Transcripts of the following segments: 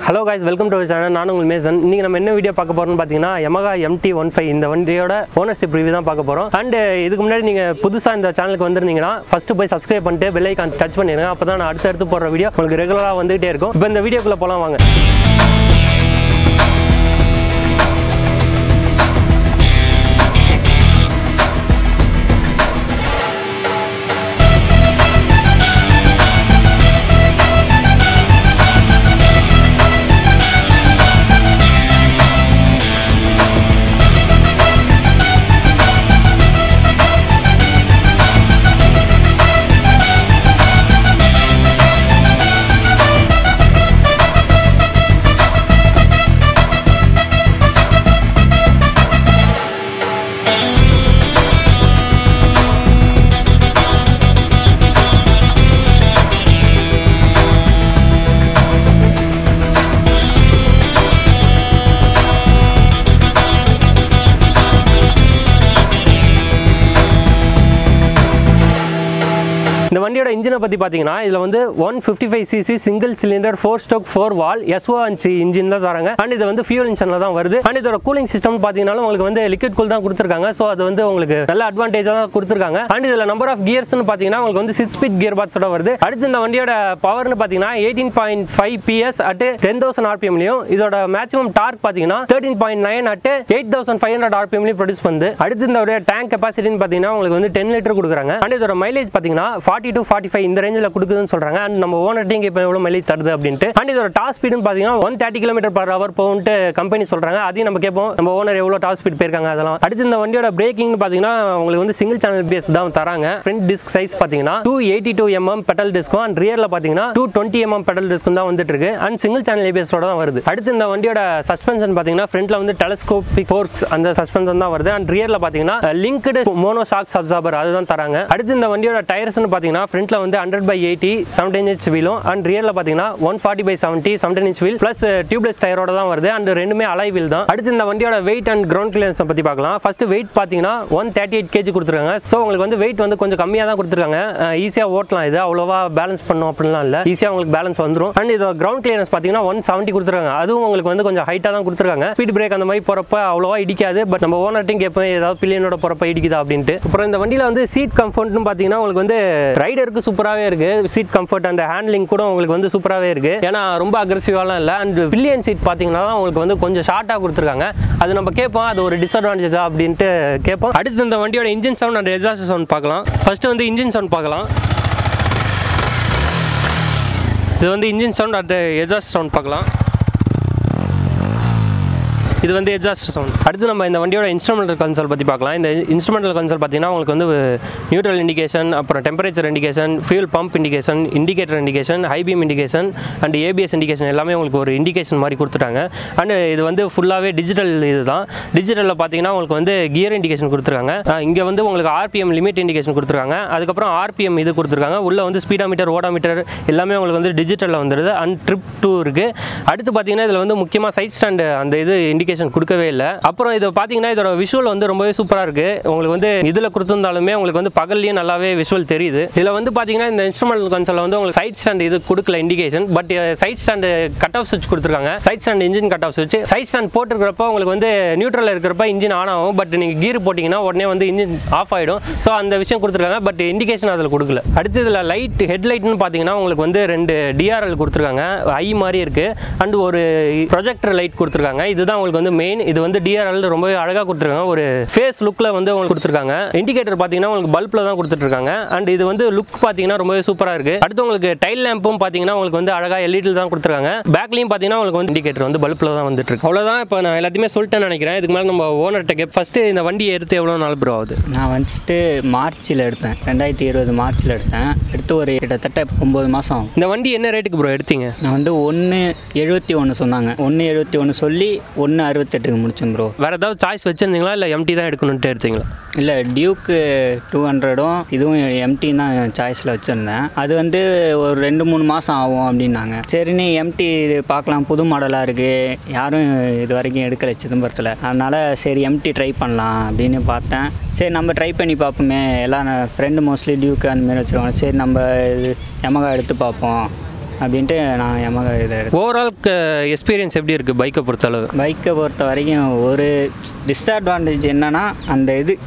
Hello guys welcome to channel நான் உங்கள் Mason இன்றைக்கி நம்ம என்ன வீடியோ பார்க்க போகிறோம்னு பார்த்தீங்கன்னா Yamaha MT ஒன் ஃபைவ் இந்த வண்டியோட ஓனர்ஷிப் ரிவ்யூ தான் பார்க்க போகிறோம் அண்ட் இதுக்கு முன்னாடி நீங்கள் புதுசாக இந்த சேனலுக்கு வந்திருந்தீங்கன்னா ஃபஸ்ட்டு போய் சப்ஸ்கிரைப் பண்ணிட்டு பெல் ஐக்கான் டச் பண்ணிடுங்க அப்போ தான் நான் அடுத்தடுத்து போடுற வீடியோ உங்களுக்கு ரெகுலராக வந்துகிட்டே இருக்கும் இப்போ இந்த வீடியோக்குள்ளே போகலாம் வாங்க இந்த வண்டியோட இன்ஜினை பற்றி பார்த்தீங்கன்னா இதில் வந்து one fifty five CC single cylinder four stroke four valve எஸ்ஓ அஞ்சு இன்ஜின் தான் தராங்க அண்ட் இது வந்து ஃபியூல் இன்ஜினில் தான் வருது அண்ட் இதோட கூலிங் சிஸ்டம் பார்த்தீங்கன்னா உங்களுக்கு வந்து லிக்விட் கூல் தான் கொடுத்துருக்காங்க ஸோ அது வந்து உங்களுக்கு நல்ல அட்வான்டேஜாக தான் கொடுத்துருக்காங்க அண்ட் இதில் நம்பர் ஆஃப் கியர்ஸ்னு பார்த்தீங்கன்னா உங்களுக்கு வந்து சிக்ஸ் ஸ்பீட் கியர் பாக்ஸோட வருது அடுத்து இந்த வண்டியோட பவர்னு பார்த்தீங்கன்னா eighteen point five PS at ten thousand ஆர்பிஎம்லையும் இதோட மேக்ஸிமம் டார்க் பார்த்தீங்கன்னா thirteen point nine at eight thousand five hundred ஆர்பிஎம்லையும் ப்ரொடியூஸ் பண்ணுது அடுத்து இந்த டேங்க் கெப்பாசிட்டின்னு பார்த்தீங்கன்னா உங்களுக்கு வந்து டென் லிட்டர் கொடுக்குறாங்க அண்ட் இதோட மைலேஜ் பார்த்தீங்கன்னா ஃபார்ட்டி டு ஃபார்ட்டி ஃபைவ் இந்த ரேஞ்சில் கொடுக்குதுன்னு சொல்கிறாங்க அண்ட் நம்ம ஓனர் டீங்க இப்போ எவ்வளோ மைலேஜ் தருது அப்படின்ட்டு அண்ட் இதோட டாப் ஸ்பீடுன்னு பார்த்தீங்கன்னா one thirty kilometre per hour போகும்ட்டு கம்பெனி சொல்கிறாங்க அதையும் நம்ம கேட்போம் நம்ம ஓனர் எவ்வளோ டாப் ஸ்பீட் போயிருக்காங்க அதெல்லாம் அடுத்து இந்த வண்டியோட பிரேக்கிங்னு பார்த்தீங்கன்னா உங்களுக்கு வந்து சிங்கிள் சேனல் பேஸ் தான் தராங்க ஃப்ரண்ட் டிஸ்க் சைஸ் பார்த்தீங்கன்னா two eighty two mm petal டிஸ்க்கும் அண்ட் ரியரில் பார்த்தீங்கன்னா டூ டுவெண்ட்டி எம்எம் பெட்டல் டிஸ்க்கும் தான் வந்துட்டு இருக்கு அண்ட் சிங்கிள் சேனல் ஏபிஎஸோட தான் வருது அடுத்து இந்த வண்டியோட சஸ்பென்ஷன் பார்த்தீங்கன்னா ஃப்ரண்ட்ல வந்து டெலஸ்கோபிக் ஃபோர்க்ஸ் அந்த சஸ்பென்ஷன் தான் வருது அண்ட் ரியரில் பார்த்தீங்கன்னா லிங்க்டு மோனோ ஷாக்ஸ் அப்சார்பர் அதுதான் தராங்க அடுத்து இந்த வண்டியோட டயர்ஸ்னு பார்த்தீங்கன்னா ஃப்ரண்ட்ல வந்து hundred by eighty seventeen inch வீலும் அண்ட் ரியரில் பார்த்தீங்கன்னா one forty by seventy seventeen inch wheel plus tubeless டயரோட தான் வருது அண்ட் ரெண்டுமே அலை வீல் தான் அடுத்து இந்த வண்டியோட வெயிட் அண்ட் கிரவுண்ட் கிளியரன்ஸ் பற்றி பார்க்கலாம் ஃபர்ஸ்ட் வெயிட் பார்த்தீங்கன்னா ஒன் தேர்ட்டி எயிட் கேஜி கொடுத்துருக்காங்க ஸோ உங்களுக்கு வந்து வெயிட் வந்து கொஞ்சம் கம்மியாக தான் கொடுத்துருக்காங்க ஈஸியாக ஓட்டலாம் இது அவ்வளோவா பேலன்ஸ் பண்ணும் அப்படிலாம் இல்லை ஈஸியாக உங்களுக்கு பேலன்ஸ் வந்துடும் அண்ட் இதோட கிரவுண்ட் கிளியரன்ஸ் பார்த்தீங்கன்னா ஒன் செவன்ட்டி கொடுத்துருக்காங்க அதுவும் உங்களுக்கு வந்து கொஞ்சம் ஹைட்டாக தான் கொடுத்துருக்காங்க ஸ்பீட் பிரேக் அந்த மாதிரி போகிறப்ப அவ்வளோவா இடிக்காது பட் நம்ம ஓனர்ட்டையும் கேட்போம் ஏதாவது பில்லியனோட போகிறப்ப இடிக்குதா அப்படின்ட்டு அப்புறம் இந்த வண்டியில் வந்து சீட் கம்ஃபர்ட்னு பார்த்தீங்கன்னா உங்களுக்கு வந்து ரைடருக்கு சூப்பராகவே இருக்குது சீட் கம்ஃபர்ட் அந்த ஹேண்ட்லிங் கூட உங்களுக்கு வந்து சூப்பராகவே இருக்குது ஏன்னா ரொம்ப அக்ரெசிவாலாம் இல்லை அண்ட் பில்லியன் சீட் பார்த்தீங்கன்னா தான் உங்களுக்கு வந்து கொஞ்சம் ஷார்ட்டாக கொடுத்துருக்காங்க அது நம்ம கேட்போம் அது ஒரு டிஸ்அட்வான்டேஜா அப்படின்ட்டு கேட்போம் அடுத்து இந்த வண்டியோட engine sound and exhaust sound பார்க்கலாம் ஃபர்ஸ்ட் வந்து இன்ஜின் சவுண்ட் பார்க்கலாம் இது வந்து engine sound at exhaust sound பார்க்கலாம் இது வந்து எக்ஸாஸ்ட் சவுண்ட் அடுத்து நம்ம இந்த வண்டியோட இன்ஸ்ட்ருமெண்டல் கன்சோல் பற்றி பார்க்கலாம் இந்த இன்ஸ்ட்ருமெண்டல் கன்சோல் பார்த்தீங்கன்னா உங்களுக்கு வந்து நியூட்ரல் இண்டிகேஷன் அப்புறம் temperature indication fuel pump indication indicator indication high beam indication and ABS indication எல்லாமே உங்களுக்கு ஒரு இண்டிகேஷன் மாதிரி கொடுத்துட்டாங்க அண்ட் இது வந்து ஃபுல்லாகவே டிஜிட்டல் இது தான் டிஜிட்டலில் பார்த்தீங்கன்னா உங்களுக்கு வந்து கியர் இண்டிகேஷன் கொடுத்துருக்காங்க இங்கே வந்து உங்களுக்கு ஆர்பிஎம் லிமிட் இண்டிகேஷன் கொடுத்துருக்காங்க அதுக்கப்புறம் ஆர்பிஎம் இது கொடுத்துருக்காங்க உள்ளே வந்து ஸ்பீடாமீட்டர் ஓடாமீட்டர் எல்லாமே உங்களுக்கு வந்து டிஜிட்டலில் வந்துடுது அண்ட் ட்ரிப் டூ இருக்குது அடுத்து பார்த்தீங்கன்னா இதில் வந்து முக்கியமாக சைட் ஸ்டாண்டு அந்த இது இண்டிகேஷன் கொடுக்கவே இல்லை அப்புறம் இதை பார்த்தீங்கன்னா இதோட விஷுவல் வந்து ரொம்பவே சூப்பராக இருக்குது உங்களுக்கு வந்து இதில் கொடுத்துருந்தாலுமே உங்களுக்கு வந்து பகல்லையும் நல்லாவே விஷுவல் தெரியுது இதில் வந்து பார்த்தீங்கன்னா இந்த இன்ஸ்ட்ருமெண்டல் கன்சோலில் வந்து உங்களுக்கு சைட் ஸ்டாண்ட் இது கொடுக்கல indication but side stand cut off சுவிட்ச் கொடுத்துருக்காங்க side stand engine cut off சுவிட்ச் சைட் ஸ்டாண்ட் போட்டுருக்கிறப்ப உங்களுக்கு வந்து நியூட்ரலில் இருக்கிறப்ப இன்ஜின் ஆன் ஆகும் பட் நீங்கள் கீர் போட்டிங்கன்னா உடனே வந்து இன்ஜின் ஆஃப் ஆகிடும் ஸோ அந்த விஷயம் கொடுத்துருக்காங்க பட் இண்டிகேஷன் அதில் கொடுக்கல அடுத்து இதில் லைட் ஹெட்லைட்னு பார்த்தீங்கன்னா உங்களுக்கு வந்து ரெண்டு டிஆர்எல் கொடுத்துருக்காங்க ஐ மாதிரி இருக்குது அண்ட் ஒரு ப்ரொஜெக்டர் லைட் கொடுத்துருக்காங்க இதுதான் உங்களுக்கு வந்து மெயின் இது வந்து டிஆர்எல் ரொம்பவே அழகாக கொடுத்துருக்காங்க ஒரு ஃபேஸ் லுக்கில் வந்து உங்களுக்கு கொடுத்துருக்காங்க இண்டிகேட்டர் பார்த்தீங்கன்னா உங்களுக்கு பல்பில் தான் கொடுத்துட்ருக்காங்க அண்ட் இது வந்து லுக் பார்த்தீங்கன்னா ரொம்பவே சூப்பராக இருக்குது அடுத்து உங்களுக்கு டைல் லேம்பும் பார்த்தீங்கன்னா உங்களுக்கு வந்து அழகாக எல்இடியில் தான் கொடுத்துருக்காங்க பேக்லையும் பார்த்தீங்கன்னா உங்களுக்கு வந்து இண்டிகேட்டர் வந்து பல்பில் தான் வந்துட்டு இருக்கு அவ்வளோதான் இப்போ நான் எல்லாத்தையுமே சொல்லிட்டேன்னு நினைக்கிறேன் இதுக்கு மேலே நம்ம ஓனர்கிட்ட கேப் ஃபஸ்ட்டு இந்த வண்டியை எடுத்து எவ்வளோ நாள் ப்ரோ ஆகுது நான் வந்துட்டு மார்ச்சில் எடுத்தேன் ரெண்டாயிரத்தி இருபது மார்ச்சில் எடுத்தேன் எடுத்து ஒரு கிட்டத்தட்ட ஒம்பது மாதம் ஆகும் இந்த வண்டி என்ன ரேட்டுக்கு ப்ரோ எடுத்தீங்க நான் வந்து ஒன்று எழுபத்தி ஒன்று சொன்னாங்க ஒன்று எழுபத்தி ஒன்று சொல்லி ஒன்று அறுபத்தெட்டுக்கு முடிச்சேன் ப்ரோ வேற ஏதாவது சாய்ஸ் வச்சிருந்தீங்களா இல்லை எம்டி தான் எடுக்கணுன்ட்டு எடுத்தீங்களா இல்லை டியூக்கு டூ ஹண்ட்ரடும் இதுவும் எம்டி தான் சாய்ஸில் வச்சுருந்தேன் அது வந்து ஒரு ரெண்டு மூணு மாதம் ஆகும் அப்படின்னாங்க சரின்னு எம்டி பார்க்கலாம் புது மாடலாக இருக்குது யாரும் இது வரைக்கும் எடுக்கலை சிதம்பரத்தில் அதனால் சரி எம்டி ட்ரை பண்ணலாம் அப்படின்னு பார்த்தேன் சரி நம்ம ட்ரை பண்ணி பார்ப்போமே எல்லாம் ஃப்ரெண்டு மோஸ்ட்லி டியூக்கு அந்த மாதிரி வச்சுருவாங்க சரி நம்ம இது Yamaha எடுத்து பார்ப்போம் அப்படின்ட்டு நான் எமகா இதை எடுத்தேன் ஓவரால் எக்ஸ்பீரியன்ஸ் எப்படி இருக்குது பைக்கை பொறுத்தளவு பைக்கை பொறுத்த வரைக்கும் ஒரு டிஸ்அட்வான்டேஜ் என்னன்னா அந்த இது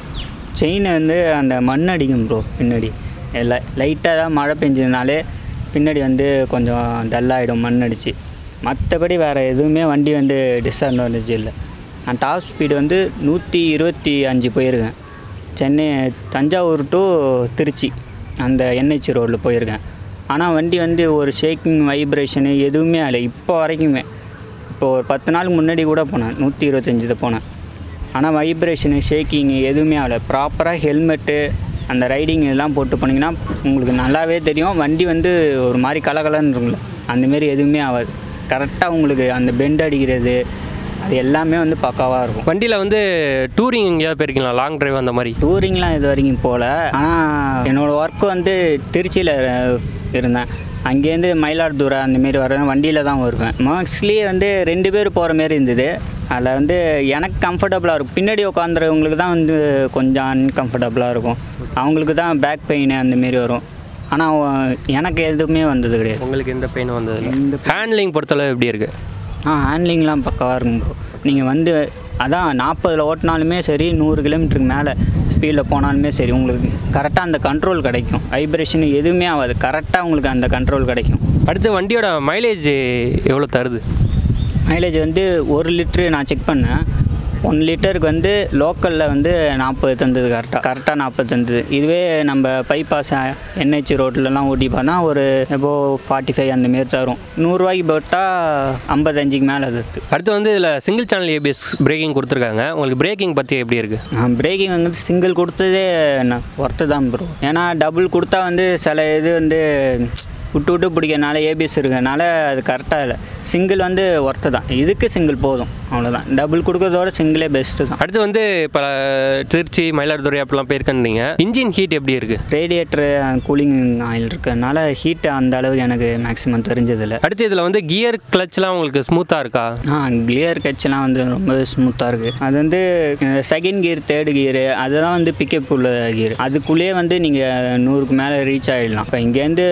செயின் வந்து அந்த மண் அடிக்கும் ப்ரோ பின்னாடி லை லைட்டாக தான் மழை பெஞ்சதுனாலே பின்னாடி வந்து கொஞ்சம் டல்லாகிடும் மண் அடிச்சு மற்றபடி வேறு எதுவுமே வண்டி வந்து டிஸ்அட்வான்டேஜ் இல்லை நான் டாப் ஸ்பீடு வந்து நூற்றி இருபத்தி அஞ்சு போயிருக்கேன் சென்னை தஞ்சாவூர் டு திருச்சி அந்த என்ஹெச் ரோடில் போயிருக்கேன் ஆனால் வண்டி வந்து ஒரு ஷேக்கிங் வைப்ரேஷனு எதுவுமே இல்லை இப்போ வரைக்குமே இப்போ ஒரு பத்து நாளுக்கு முன்னாடி கூட போனேன் நூற்றி இருபத்தஞ்சில் போனேன் ஆனால் வைப்ரேஷனு ஷேக்கிங் எதுவுமே ஆகலை ப்ராப்பராக ஹெல்மெட்டு அந்த ரைடிங் இதெல்லாம் போட்டு போனீங்கன்னா உங்களுக்கு நல்லாவே தெரியும் வண்டி வந்து ஒரு மாதிரி கலகலன்னு இருக்கும்ல அந்தமாரி எதுவுமே ஆகாது கரெக்டாக உங்களுக்கு அந்த பெண்ட் அடிக்கிறது அது எல்லாமே வந்து பக்காவாக இருக்கும் வண்டியில் வந்து டூரிங் எங்கேயாவது போயிருக்கீங்களா லாங் டிரைவ் அந்த மாதிரி டூரிங்லாம் இது வரைக்கும் போகல ஆனால் என்னோடய ஒர்க்கு வந்து திருச்சியில் இருந்தேன் அங்கேருந்து மயிலாடுதுறை அந்தமாரி வர வண்டியில் தான் வருவேன் மோஸ்ட்லி வந்து ரெண்டு பேர் போகிற மாரி இருந்தது அதில் வந்து எனக்கு கம்ஃபர்டபுளாக இருக்கும் பின்னாடி உட்காந்துறவங்களுக்கு தான் வந்து கொஞ்சம் அன்கம்ஃபர்டபுளாக இருக்கும் அவங்களுக்கு தான் பேக் பெயின் அந்தமாரி வரும் ஆனால் எனக்கு எதுவுமே வந்தது கிடையாது உங்களுக்கு எந்த பெயின் வந்ததில்ல ஹேண்ட்லிங் பொறுத்தளவு எப்படி இருக்குது ஆ ஹேண்ட்லிங்லாம் பக்காவாக இருக்கும் ப்ரோ நீங்கள் வந்து அதான் நாற்பதில் ஓட்டினாலுமே சரி நூறு கிலோமீட்டருக்கு மேலே ஸ்பீடில் போனாலுமே சரி உங்களுக்கு கரெக்டாக அந்த கண்ட்ரோல் கிடைக்கும் வைப்ரேஷன் எதுவுமே ஆகாது கரெக்டாக உங்களுக்கு அந்த கண்ட்ரோல் கிடைக்கும் அடுத்து வண்டியோட மைலேஜ் எவ்வளோ தருது மைலேஜ் வந்து ஒரு லிட்ரு நான் செக் பண்ணேன் ஒன் லிட்டருக்கு வந்து லோக்கலில் வந்து நாற்பது தந்தது கரெக்டாக கரெக்டாக நாற்பது தந்தது இதுவே நம்ம பைபாஸ் என்ஹெச் ரோட்லலாம் ஓட்டி பார்த்தா ஒரு எப்போ ஃபார்ட்டி ஃபைவ் அந்த மாரி தரும் நூறுரூவாய்க்கு போட்டால் ஐம்பத்தஞ்சுக்கு மேலே அது அடுத்து வந்து இதில் சிங்கிள் சேனல் ஏபிஎஸ் பிரேக்கிங் கொடுத்துருக்காங்க உங்களுக்கு பிரேக்கிங் பற்றி எப்படி இருக்குது பிரேக்கிங் வந்து சிங்கிள் கொடுத்ததே ஒர்த்து தான் ப்ரோ ஏன்னா டபுள் கொடுத்தா வந்து சில இது வந்து விட்டு விட்டு பிடிக்கிறனால ஏபிஎஸ் இருக்கனால அது கரெக்டாக இல்லை சிங்கிள் வந்து ஒர்த்து தான் இதுக்கு சிங்கிள் போதும் அவ்வளோதான் டபுள் கொடுக்கறதோட சிங்கிளே பெஸ்ட்டு தான் அடுத்து வந்து இப்போ திருச்சி மயிலாடுதுறை அப்படிலாம் போயிருக்கேன்னீங்க இன்ஜின் ஹீட் எப்படி இருக்குது ரேடியேட்டரு கூலிங் ஆயில் இருக்கறனால ஹீட் அந்த அளவுக்கு எனக்கு மேக்ஸிமம் தெரிஞ்சதில்லை அடுத்து இதில் வந்து கியர் கிளச்லாம் உங்களுக்கு ஸ்மூத்தாக இருக்கா ஆ கிளியர் கட்செலாம் வந்து ரொம்ப ஸ்மூத்தாக இருக்குது அது வந்து செகண்ட் கியர் தேர்டு கியரு அதுதான் வந்து பிக்கப் உள்ள கியர் அதுக்குள்ளேயே வந்து நீங்கள் நூறுக்கு மேலே ரீச் ஆகிடலாம் இப்போ இங்கேருந்து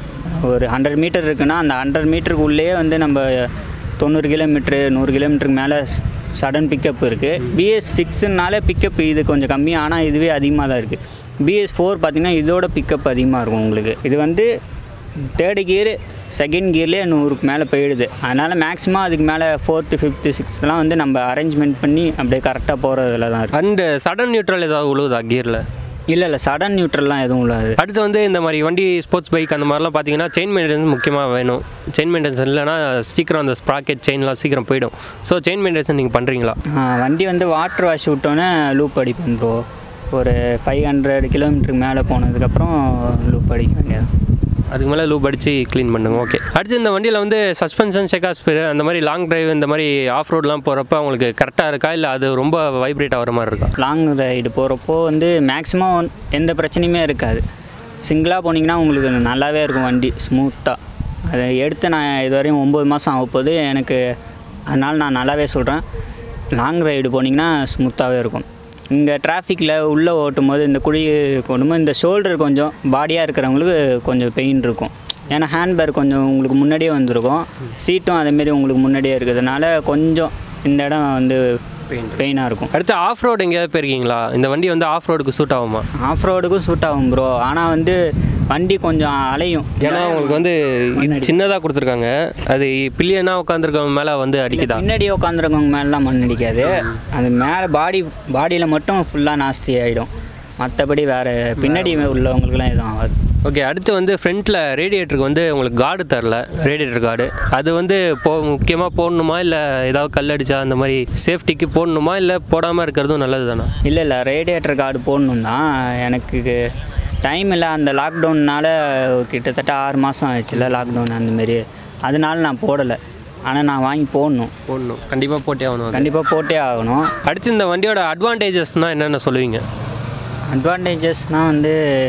ஒரு ஹண்ட்ரட் மீட்டர் இருக்குன்னா அந்த ஹண்ட்ரட் மீட்டருக்குள்ளேயே வந்து நம்ம தொண்ணூறு கிலோமீட்ரு நூறு கிலோமீட்டருக்கு மேலே சடன் பிக்கப் இருக்குது பிஎஸ் சிக்ஸுனாலே பிக்கப் இது கொஞ்சம் கம்மி ஆனால் இதுவே அதிகமாக தான் இருக்குது பிஎஸ் ஃபோர் பார்த்திங்கன்னா இதோட பிக்கப் அதிகமாக இருக்கும் உங்களுக்கு இது வந்து தேர்டு கியரு செகண்ட் கியர்லேயே நூறுக்கு மேலே போயிடுது அதனால் மேக்ஸிமம் அதுக்கு மேலே ஃபோர்த்து ஃபிஃப்த்து சிக்ஸ்த்லாம் வந்து நம்ம அரேஞ்ச்மெண்ட் பண்ணி அப்படியே கரெக்டாக போகிறதுல தான் இருக்குது அண்டு சடன் நியூட்ரல் ஏதாவது உழுவுதா கியரில் இல்லை இல்லை சடன் நியூட்ரல்லாம் எதுவும் இல்லாது அடுத்து வந்து இந்த மாதிரி வண்டி ஸ்போர்ட்ஸ் பைக் அந்த மாதிரிலாம் பார்த்தீங்கன்னா செயின் மெயின்டெனன்ஸ் முக்கியமாக வேணும் செயின் மெயின்டெனன்ஸ் இல்லைன்னா சீக்கிரம் அந்த ஸ்ப்ராக்கெட் செயின்லாம் சீக்கிரம் போயிடும் ஸோ செயின் மெயின்டெனன்ஸ் நீங்கள் பண்ணுறீங்களா ஆ, வண்டி வந்து வாட்டர் வாஷ் விட்டோன்னே லூப் அடிப்பேன் ப்ரோ ஒரு ஃபைவ் ஹண்ட்ரட் கிலோமீட்டருக்கு மேலே போனதுக்கப்புறம் லூப் அடிக்க வேண்டியது அதுக்கு மேலே லூப் அடித்து க்ளீன் பண்ணுங்க ஓகே அடுத்து இந்த வண்டியில் வந்து சஸ்பென்ஷன் செக்காஸ்பீர் அந்த மாதிரி லாங் டிரைவ் இந்த மாதிரி ஆஃப் ரோட்லாம் போகிறப்ப உங்களுக்கு கரெக்டாக இருக்கா இல்லை அது ரொம்ப வைப்ரேட் ஆகிற மாதிரி இருக்கா லாங் ரைடு போகிறப்போ வந்து மேக்ஸிமம் எந்த பிரச்சனையுமே இருக்காது சிங்கிளாக போனீங்கன்னா உங்களுக்கு நல்லாவே இருக்கும் வண்டி ஸ்மூத்தாக அதை எடுத்து நான் இதுவரையும் ஒம்பது மாதம் ஆக போகுது எனக்கு அதனால் நான் நல்லாவே சொல்கிறேன் லாங் ரைடு போனீங்கன்னா ஸ்மூத்தாகவே இருக்கும் இங்கே டிராஃபிக்கில் உள்ளே ஓட்டும் போது இந்த குழி ஓட்டும்போது இந்த ஷோல்டர் கொஞ்சம் பாடியாக இருக்கிறவங்களுக்கு கொஞ்சம் பெயின் இருக்கும் ஏன்னா ஹேண்ட்பேக் கொஞ்சம் உங்களுக்கு முன்னாடியே வந்திருக்கும் சீட்டும் அதேமாரி உங்களுக்கு முன்னாடியே இருக்கிறதுனால கொஞ்சம் இந்த இடம் வந்து பெயினாக இருக்கும் அடுத்து ஆஃப் ரோடு எங்கேயாவது போயிருக்கீங்களா இந்த வண்டி வந்து ஆஃப் ரோடுக்கு சூட் ஆகுமா ஆஃப் ரோடுக்கும் சூட் ஆகும் ப்ரோ ஆனால் வந்து வண்டி கொஞ்சம் அலையும் ஏன்னா உங்களுக்கு வந்து சின்னதாக கொடுத்துருக்காங்க அது பில்லியனாக உட்காந்துருக்கவங்க மேலே வந்து அடிக்குதா பின்னாடி உட்காந்துருக்கவங்க மேலாம் மண் அடிக்காது அது மேலே பாடி பாடியில் மட்டும் ஃபுல்லாக நாஸ்தி ஆகிடும் மற்றபடி வேறு பின்னாடி உள்ளவங்களுக்குலாம் எதுவும் ஆகாது ஓகே அடுத்து வந்து ஃப்ரண்ட்டில் ரேடியேட்டருக்கு வந்து உங்களுக்கு கார்டு தரல ரேடியேட்டர் கார்டு அது வந்து போ முக்கியமாக போடணுமா இல்லை ஏதாவது கல் அடிச்சா அந்த மாதிரி சேஃப்டிக்கு போடணுமா இல்லை போடாமல் இருக்கிறதும் நல்லது தானே இல்லை இல்லை ரேடியேட்டர் கார்டு போடணும் தான் எனக்கு டைம் இல்லை அந்த லாக்டவுன்னால கிட்டத்தட்ட ஆறு மாதம் ஆயிடுச்சுல லாக்டவுன் அந்தமாரி அதனால நான் போடலை ஆனால் நான் வாங்கி போடணும் போடணும் கண்டிப்பாக போட்டே ஆகணும் அது. கண்டிப்பாக போட்டே ஆகணும் அடுத்து இந்த வண்டியோட அட்வான்டேஜஸ்னால் என்னென்ன சொல்லுவீங்க அட்வான்டேஜஸ்னால் வந்து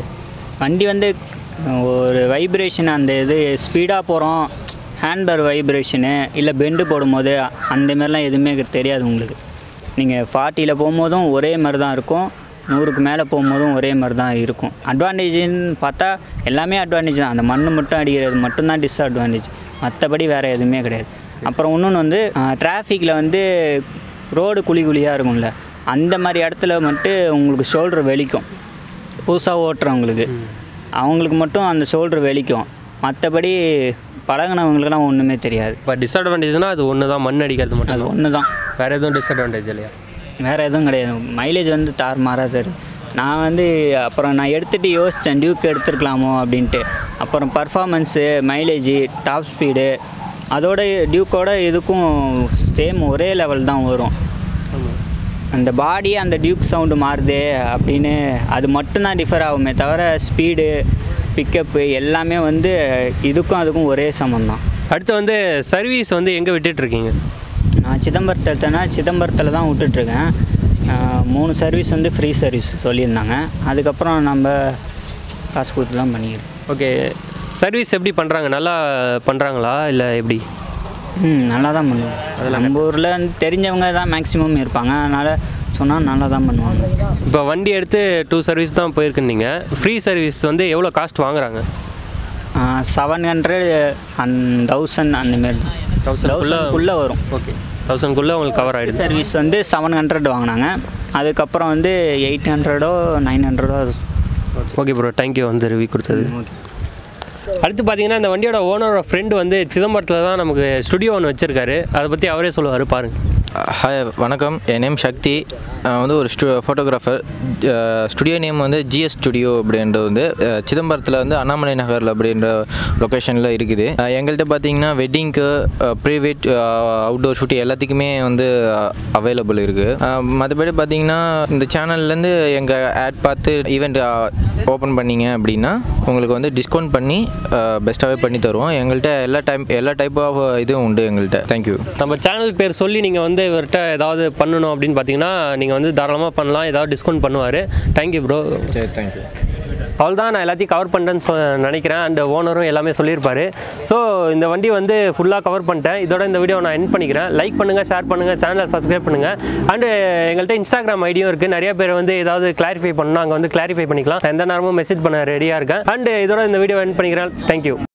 வண்டி வந்து ஒரு வைப்ரேஷன் அந்த இது ஸ்பீடாக போகிறோம் ஹேண்ட்பேர் வைப்ரேஷனு இல்லை பெண்டு போடும்போது அந்த மாதிரிலாம் எதுவுமே தெரியாது உங்களுக்கு நீங்கள் ஃபார்ட்டியில் போகும்போதும் ஒரே மாதிரி தான் இருக்கும் நூறுக்கு மேலே போகும்போதும் ஒரே மாதிரி தான் இருக்கும் அட்வான்டேஜ்னு பார்த்தா எல்லாமே அட்வான்டேஜ் தான் அந்த மண் மட்டும் அடிக்கிறது மட்டும்தான் டிஸ்அட்வான்டேஜ் மற்றபடி வேறு எதுவுமே கிடையாது அப்புறம் இன்னொன்று வந்து டிராஃபிக்கில் வந்து ரோடு குழி குழியாக இருக்கும்ல அந்த மாதிரி இடத்துல மட்டும் உங்களுக்கு ஷோல்டர் வெளிக்கும் புதுசாக ஓட்டுறவங்களுக்கு அவங்களுக்கு மட்டும் அந்த ஷோல்டர் வெளிக்கும் மற்றபடி பழகினவங்களுக்குலாம் ஒன்றுமே தெரியாது இப்போ டிஸ்அட்வான்டேஜ்னா அது ஒன்று தான் மண் அடிக்கிறது மட்டும் அது ஒன்று தான் வேறு எதுவும் டிஸ்அட்வான்டேஜ் இல்லையா வேறு எதுவும் கிடையாது மைலேஜ் வந்து தார் மாறாக தரும் நான் வந்து அப்புறம் நான் எடுத்துகிட்டு யோசித்தேன் டியூக் எடுத்துருக்கலாமோ அப்படின்ட்டு அப்புறம் பர்ஃபாமன்ஸு மைலேஜு டாப் ஸ்பீடு அதோட டியூக்கோட இதுக்கும் சேம் ஒரே லெவல் தான் வரும் அந்த பாடி அந்த டியூக் சவுண்டு மாறுது அப்படின்னு அது மட்டும்தான் டிஃபர் ஆகுமே தவிர ஸ்பீடு பிக்கப்பு எல்லாமே வந்து இதுக்கும் அதுக்கும் ஒரே சமம் தான் அடுத்து வந்து சர்வீஸ் வந்து எங்கே விட்டுட்ருக்கீங்க நான் சிதம்பரத்தில் எடுத்தேன்னா சிதம்பரத்தில் தான் விட்டுட்ருக்கேன் ஆஹ் மூணு சர்வீஸ் வந்து ஃப்ரீ சர்வீஸ் சொல்லியிருந்தாங்க அதுக்கப்புறம் நம்ம காசு கொடுத்து தான் பண்ணிக்கிறோம் ஓகே சர்வீஸ் எப்படி பண்ணுறாங்க நல்லா பண்ணுறாங்களா இல்லை எப்படி ம் நல்லா தான் பண்ணுவோம் நம்ம ஊரில் தெரிஞ்சவங்க தான் மேக்ஸிமம் இருப்பாங்க அதனால் சொன்னால் நல்லா தான் பண்ணுவாங்க இப்போ வண்டி எடுத்து டூ சர்வீஸ் தான் போயிருக்குன்னீங்க ஃப்ரீ சர்வீஸ் வந்து எவ்வளோ காஸ்ட் வாங்குறாங்க செவன் ஹண்ட்ரட் அண்ட் தௌசண்ட் அந்தமாரி தான் தௌசண்ட்குள்ளே தௌசண்ட்குள்ளே வரும் ஓகே தௌசண்ட்குள்ளே உங்களுக்கு கவர் ஆகிடுது சர்வீஸ் வந்து செவன் ஹண்ட்ரட் வாங்கினாங்க அதுக்கப்புறம் வந்து எயிட் ஹண்ட்ரடோ நைன் ஹண்ட்ரடோ ஓகே ப்ரோ தேங்க்யூ வந்து ரிவ்யூ கொடுத்தது ஓகே அடுத்து பார்த்தீங்கன்னா இந்த வண்டியோட ஓனரோட ஃப்ரெண்டு வந்து சிதம்பரத்தில் தான் நமக்கு ஸ்டுடியோ ஒன்று வச்சுருக்காரு அதை பற்றி அவரே சொல்லுவார் பாருங்கள் ஹாய் வணக்கம் என் நேம் சக்தி நான் வந்து ஒரு ஸ்டு ஃபோட்டோகிராஃபர் ஸ்டுடியோ நேம் வந்து ஜிஎஸ் ஸ்டுடியோ அப்படின்றது வந்து அஹ், சிதம்பரத்தில் வந்து அண்ணாமலை நகரில் அப்படின்ற லொக்கேஷனில் இருக்குது அஹ், எங்கள்கிட்ட பார்த்தீங்கன்னா வெட்டிங்க்கு ப்ரீவேட் அவுட்டோர் ஷூட் எல்லாத்துக்குமே வந்து அவைலபிள் இருக்குது மற்றபடி பார்த்தீங்கன்னா இந்த சேனல்லேருந்து எங்கள் ஆட் பார்த்து ஈவெண்ட் ஓப்பன் பண்ணீங்க அப்படின்னா உங்களுக்கு வந்து டிஸ்கவுண்ட் பண்ணி பெஸ்ட்டாகவே பண்ணி தருவோம் எங்கள்கிட்ட எல்லா டைப் எல்லா டைப் ஆஃப் இதுவும் உண்டு எங்கள்கிட்ட தேங்க்யூ நம்ம சேனல் பேர் சொல்லி நீங்கள் வந்து இவர்கிட்ட ஏதாவது பண்ணணும் அப்படின்னு பார்த்தீங்கன்னா நீங்கள் வந்து தாராளமாக பண்ணலாம் ஏதாவது டிஸ்கவுண்ட் பண்ணுவார் தேங்க்யூ ப்ரோ சரி தேங்க்யூ அவ்வளோதான் நான் எல்லாத்தையும் கவர் பண்ணிட்டேன்னு சொ நினைக்கிறேன் அண்ட் ஓனரும் எல்லாமே சொல்லியிருப்பாரு ஸோ இந்த வண்டி வந்து ஃபுல்லாக கவர் பண்ணிட்டேன் இதோட இந்த வீடியோ நான் எண்ட் பண்ணிக்கிறேன் லைக் பண்ணுங்கள் ஷேர் பண்ணுங்கள் சேனலை சப்ஸ்கிரைப் பண்ணுங்கள் அண்டு எங்கள்கிட்ட இன்ஸ்டாகிராம் ஐடியும் இருக்குது நிறைய பேர் வந்து ஏதாவது கிளாரிஃபை பண்ணணும் அங்கே வந்து கிளாரிஃபை பண்ணிக்கலாம் எந்த நேரமும் மெசேஜ் பண்ண ரெடியாக இருக்கேன் அண்டு இதோட இந்த வீடியோ எண்ட் பண்ணிக்கிறேன் தேங்க்யூ